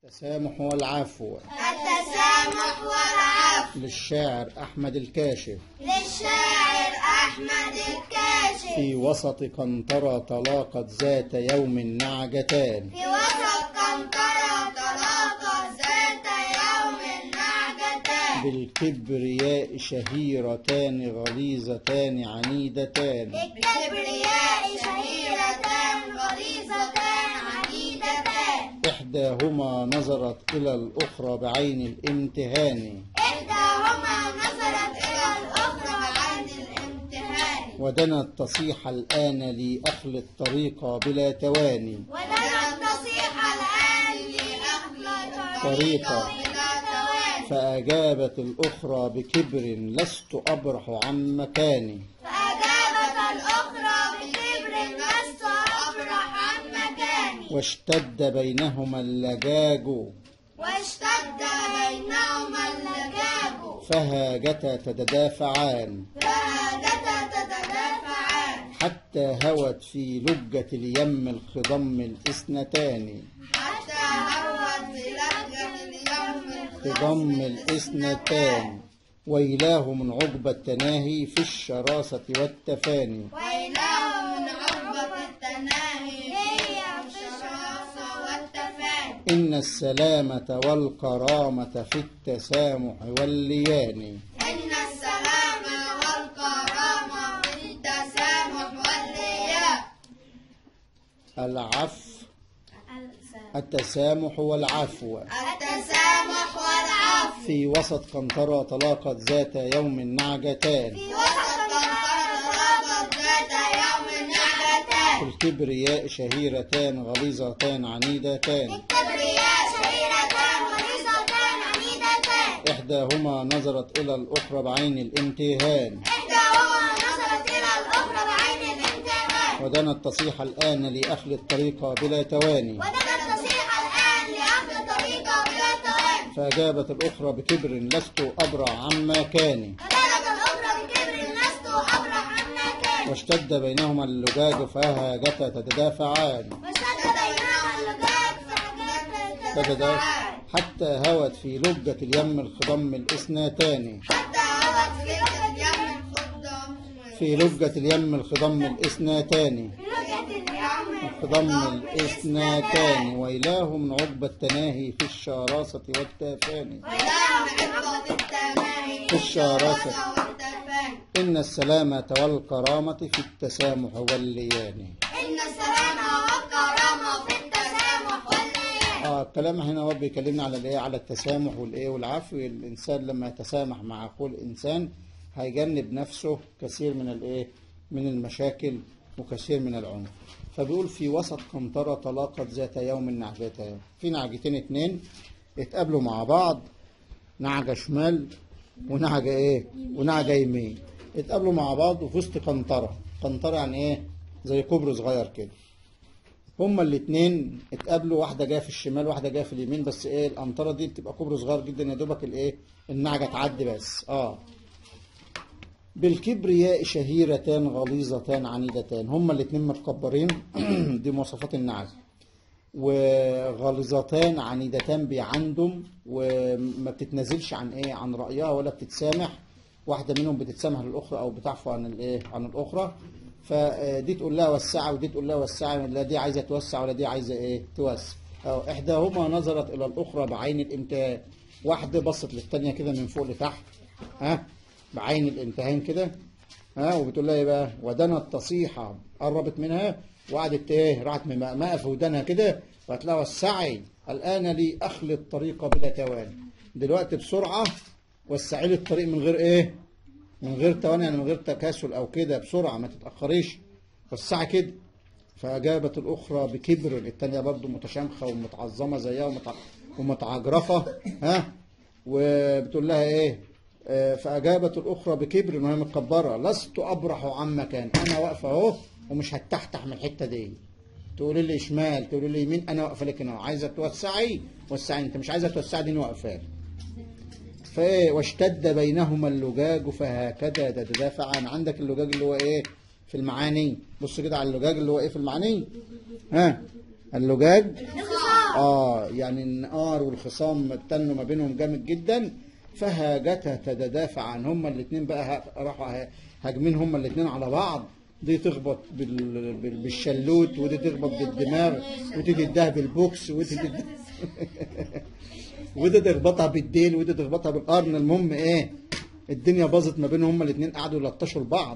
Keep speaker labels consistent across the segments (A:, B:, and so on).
A: التسامح والعفو
B: التسامح والعفو
A: للشاعر أحمد الكاشف
B: للشاعر أحمد الكاشف
A: في وسط قنطرة تلاقت ذات يوم نعجتان
B: في وسط قنطرة طلاقة ذات يوم نعجتان
A: بالكبرياء شهيرتان غليظتان عنيدتان
B: بالكبرياء شهيرتان غليظتان عنيدتان
A: إحداهما نظرت إلى الأخرى بعين الامتهان
B: إحداهما نظرت إلى الأخرى بعين الامتهان
A: ودنت تصيح الآن لأخل الطريق بلا تواني
B: ولن تصيح الآن لأخذ
A: طريقة.
B: طريقة بلا تواني
A: فأجابت الأخرى بكبر لست أبرح عن مكاني
B: فأجابت الأخرى بكبر لست أبرح عن مكاني
A: واشتد بينهما اللجاج
B: واشتد بينهما اللجاج
A: فهاجتا تتدافعان
B: فهاجتا تتدافعان
A: حتى هوت في لجة اليم الخضم الإثنتان
B: حتى هوت في لهجة اليوم
A: خضم الإثنتان ويلاه من عقب التناهي في الشراسة والتفاني
B: وإله من عقبة التناهي هي في الشراسة والتفاني
A: إن السلامة والكرامة في التسامح والليان
B: إن السلام والكرامة في التسامح واللياء
A: العفو التسامح والعفو
B: التسامح والعفو
A: في وسط قنطرة تلاقت ذات يوم نعجتان
B: في وسط قنطرة ذات يوم
A: في
B: نعلتان
A: الكبرياء شهيرتان غليظتان عنيدتان
B: الكبرياء شهيرتان غليظتان عنيدتان
A: إحداهما نظرت إلى الأخرى بعين الامتهان
B: إحداهما نظرت إلى الأخرى بعين الامتهان
A: ودنت تصيح الآن لأخل الطريق بلا تواني
B: ودنت تصيح الآن لأخذ طريقة بلا تواني
A: فأجابت الأخرى بكبر لست أبرع عن مكاني
B: ودنت الأخرى بكبر لست أبرح عن مكاني
A: واشتد بينهما اللجاج فهاجتا تتدافعان
B: واشتد بينهما اللجاج فهجت
A: تتدافع
B: تتدافعان
A: حتى هوت في لجة اليم الخضم الإثنتان
B: حتى هوت في لجة اليم الخضم
A: في لجة اليم الخضم الإثنتان
B: في لجة اليم
A: خضم الإثنتان ويلاه من عقب التناهي في الشراسة والتافان
B: وإله من عقبة التماهي
A: في الشراسة.
B: والتفاني
A: إن السلامة والكرامة في التسامح والليان
B: إن السلام والكرامة في التسامح والليان
A: اه الكلام هنا هو بيكلمنا على الايه على التسامح والايه والعفو الانسان لما يتسامح مع اخوه الانسان هيجنب نفسه كثير من الايه من المشاكل وكثير من العنف فبيقول في وسط قنطرة تلاقت ذات يوم نعجتان في نعجتين اتنين اتقابلوا مع بعض نعجة شمال ونعجة ايه ونعجة يمين اتقابلوا مع بعض وفي وسط قنطرة قنطرة يعني ايه زي كوبري صغير كده هما الاثنين اتقابلوا واحده جايه في الشمال واحده جايه في اليمين بس ايه القنطره دي بتبقى كوبري صغير جدا يا دوبك الايه النعجه تعدي بس اه بالكبرياء شهيرتان غليظتان عنيدتان هما الاثنين متكبرين دي مواصفات النعج وغليظتان عنيدتان بيعندم وما بتتنازلش عن ايه عن رايها ولا بتتسامح واحده منهم بتتسامح للاخرى او بتعفو عن الايه عن الاخرى فدي تقول لها وسعي ودي تقول لها وسعي لا دي عايزه توسع ولا دي عايزه ايه توسع أو احداهما نظرت الى الاخرى بعين الامتهان واحده بصت للثانيه كده من فوق لتحت ها بعين الامتهان كده ها وبتقول لها ايه بقى ودنت تصيحه قربت منها وقعدت ايه راحت ممقمقه في ودانها كده وقالت لها وسعي الان لي اخل الطريق بلا تواني دلوقتي بسرعه وسعي لي الطريق من غير ايه من غير تواني يعني من غير تكاسل او كده بسرعه ما تتاخريش وسعي كده فاجابت الاخرى بكبر الثانيه برضو متشامخه ومتعظمه زيها ومتع... ومتعجرفه ها وبتقول لها ايه آه، فاجابت الاخرى بكبر وهي متكبره لست ابرح عن مكان انا واقفه اهو ومش هتحتح من الحته دي تقولي لي شمال تقولي لي يمين انا واقفه لك هنا عايزه توسعي وسعي انت مش عايزه توسعي دي أنا واقفه لك. فايه واشتد بينهما اللجاج فهكذا تتدافعان عندك اللجاج اللي هو ايه في المعاني بص كده على اللجاج اللي هو ايه في المعاني ها اللجاج
B: الخصام
A: اه يعني النار والخصام اتنوا ما بينهم جامد جدا فهاجتها تتدافع عن هما الاثنين بقى ه- راحوا ه- هاجمين هما الاثنين على بعض دي تخبط بال... بال... بالشلوت ودي تخبط بالدماغ ودي تديها بالبوكس ودي تديها ودي تخبطها بالديل ودي تخبطها بالقرن المهم ايه الدنيا باظت ما بينهم هما الاثنين قعدوا يلطشوا لبعض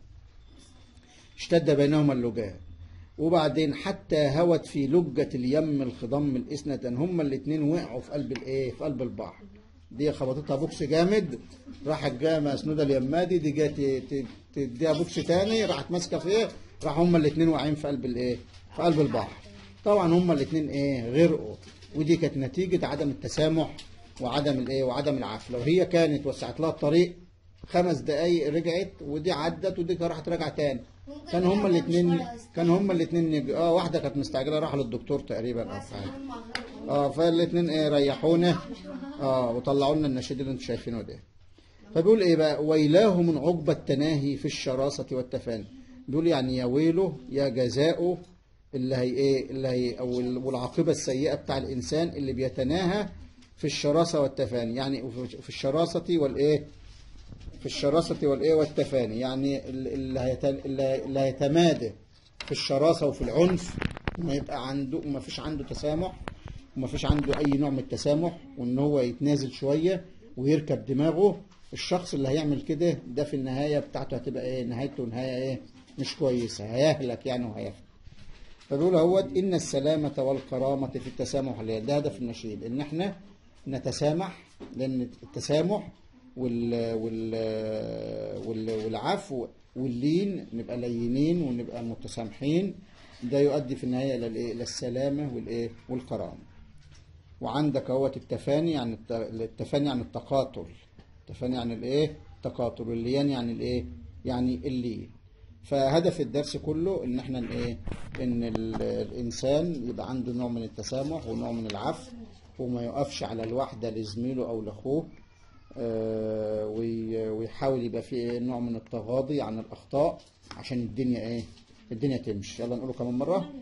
A: اشتد بينهما اللجاج وبعدين حتى هوت في لجة اليم الخضم الإسنة هما الاتنين وقعوا في قلب الايه في قلب البحر دي خبطتها بوكس جامد راحت جايه مسنوده اليمادي دي جت ت- تديها بوكس تاني راحت ماسكه فيه راح هما الاتنين واقعين في قلب الايه في قلب البحر طبعا هما الاتنين ايه غرقوا ودي كانت نتيجه عدم التسامح وعدم الايه وعدم العفو لو هي كانت وسعت لها الطريق خمس دقايق رجعت ودي عدت ودي راحت راجعه تاني كان هما الاثنين كان هما الاثنين نج... اه واحده كانت مستعجله راح للدكتور تقريبا او حاجه اه فالاثنين ايه ريحونا اه وطلعوا لنا النشيد اللي انتم شايفينه ده فبيقول ايه بقى ويلاه من عقبى التناهي في الشراسه والتفاني بيقول يعني يا ويله يا جزاؤه اللي هي ايه اللي هي او ال- والعاقبه السيئه بتاع الانسان اللي بيتناهى في الشراسه والتفاني يعني في الشراسه والايه في الشراسة والإيه والتفاني يعني اللي هيت- اللي هيتمادى في الشراسة وفي العنف وما يبقى عنده وما فيش عنده تسامح وما فيش عنده أي نوع من التسامح وإن هو يتنازل شوية ويركب دماغه الشخص اللي هيعمل كده ده في النهاية بتاعته هتبقى إيه نهايته نهاية إيه مش كويسة هيهلك يعني وهيهلك فبيقول اهوت ان السلامه والكرامه في التسامح اللي ده هدف النشيد ان احنا نتسامح لان التسامح وال وال وال والعفو واللين نبقى لينين ونبقى متسامحين ده يؤدي في النهايه الى الايه الى السلامه والايه والكرامه وعندك اهوت التفاني يعني الت- التفاني عن التقاتل التفاني عن الايه التقاتل والليان يعني الايه يعني اللين فهدف الدرس كله ان احنا ايه ان ال- الانسان يبقى عنده نوع من التسامح ونوع من العفو وما يقفش على الوحده لزميله او لاخوه آه، وي- ويحاول يبقى فيه نوع من التغاضي عن الاخطاء عشان الدنيا ايه الدنيا تمشي يلا نقوله كمان مره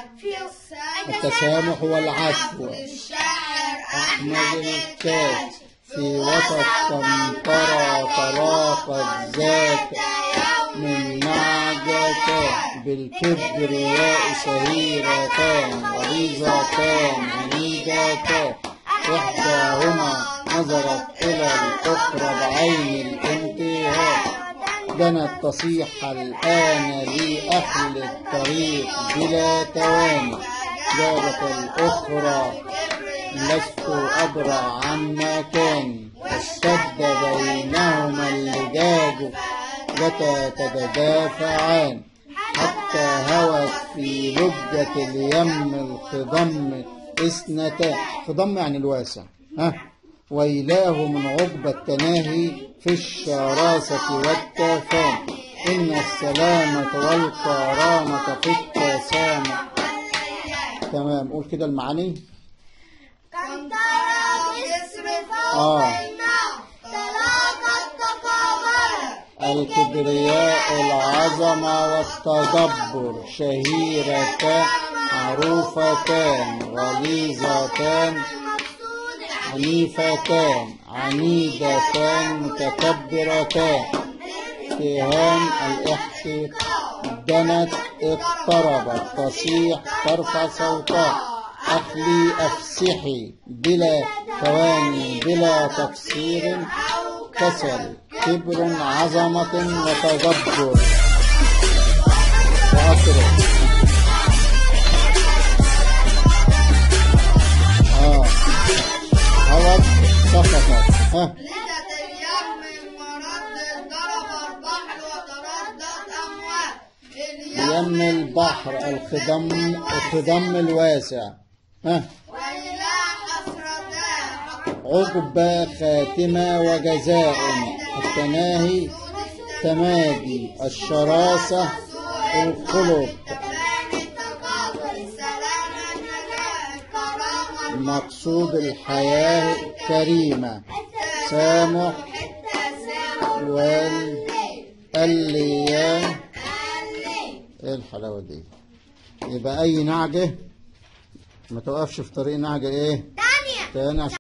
A: التسامح والعفو
B: الشاعر
A: أحمد الكاس في وسط قنطرة طلاقة ذات من نعجتان بالكبرياء سهيرتان غليظتان عنيدتان إحداهما نظرت إلى الأخرى بعين الانتهاء دنت تصيح الآن لأهل الطريق بلا تواني جابت الأخرى لست أدرى عن مكاني واشتد بينهما اللجاج متى تتدافعان حتى هوت في لجة اليم الخضم اثنتان خضم يعني الواسع ها ويلاه من عقبى التناهي في الشراسة والتفاني إن السلامة والكرامة في التسامح تمام قول كده المعاني
B: كم ترى جسر
A: آه.
B: فوق النار تلاقت تقابلت
A: الكبرياء العظمة والتدبر شهيرتان معروفتان غليظتان
B: المقصود
A: عنيفتان عنيدتان متكبرتان اتهام الاحتقان دنت اضطربت تصيح ترفع صوتها أخلي أفسحي بلا تواني بلا تقصير كسل كبر عظمة وتجبر وأسرع آه هوت سقطت ها
B: لذة اليم المرد ضرب البحر وتردد أمواج اليم
A: يم البحر الخضم الخضم الواسع ها
B: وإلى حسرتان
A: عقبى خاتمة وجزاء التناهي تمادي الشراسة الخلق مقصود الحياة كريمة سامح والليان ايه الحلاوة دي يبقى أي نعجة ما توقفش في طريق نعجة ايه
B: ثانية
A: تاني عشان